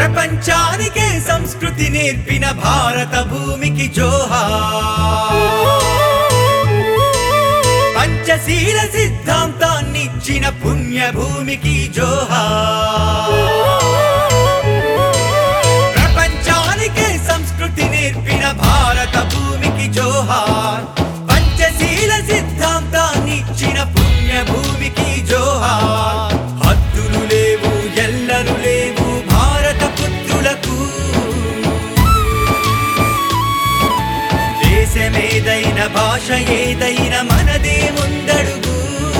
ప్రపంచానికే సంస్కృతి నేర్పిన భారత భూమికి జోహార్ పంచశీల సిద్ధాంతాన్నిచ్చిన పుణ్యభూమికి జోహార్ ప్రపంచానికే సంస్కృతి నేర్పిన భారత భూమికి జోహార్ పంచశీల సిద్ధాంతాన్నిచ్చిన పుణ్యభూమికి జోహార్ హద్దులు లేవు ఎల్లరు లేవు భారత పుత్రులకు దేశమేదైన భాష ఏదైనా మనదే ముందడుగు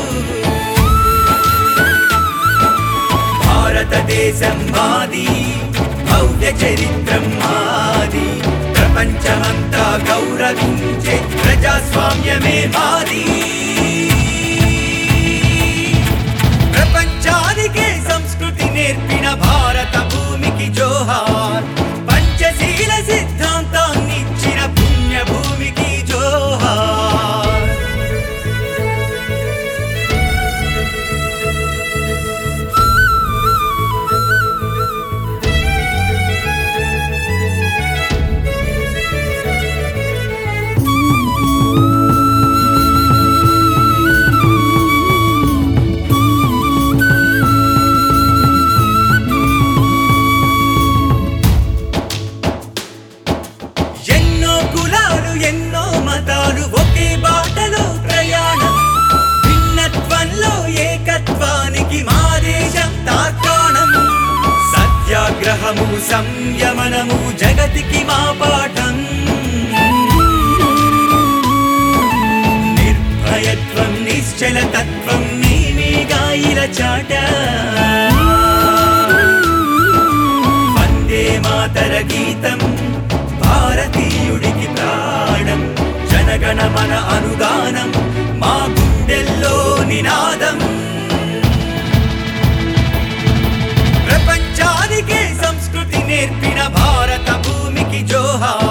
భారతదేశం మాది భవ్య చరిత్రం మాది ప్రపంచమంతా గౌరవించే ప్రజాస్వామ్యమే మాది ప్రపంచానికే సంస్కృతి నేర్పిన భారత భూమికి జోహార్ పంచశీల సిద్ధాంతాన్నిచ్చిన పుణ్యభూమికి జోహార్ ఎన్నో కులాలు ఎన్నో మతాలు ఒకే బాటలో ప్రయాణం భిన్నత్వంలో ఏకత్వానికి మా దేశం తార్కాణం సత్యాగ్రహము సంయమనము జగతికి మా పాఠం నిర్భయత్వం నిశ్చల తత్వం మేమేగా ఇలా చాట వందే మాతర గీతం భారతీయుడికి ప్రాణం జనగణ మన అనుదానం మా గుండెల్లో నినాదం ప్రపంచానికే సంస్కృతి నేర్పిన భారత భూమికి జోహార్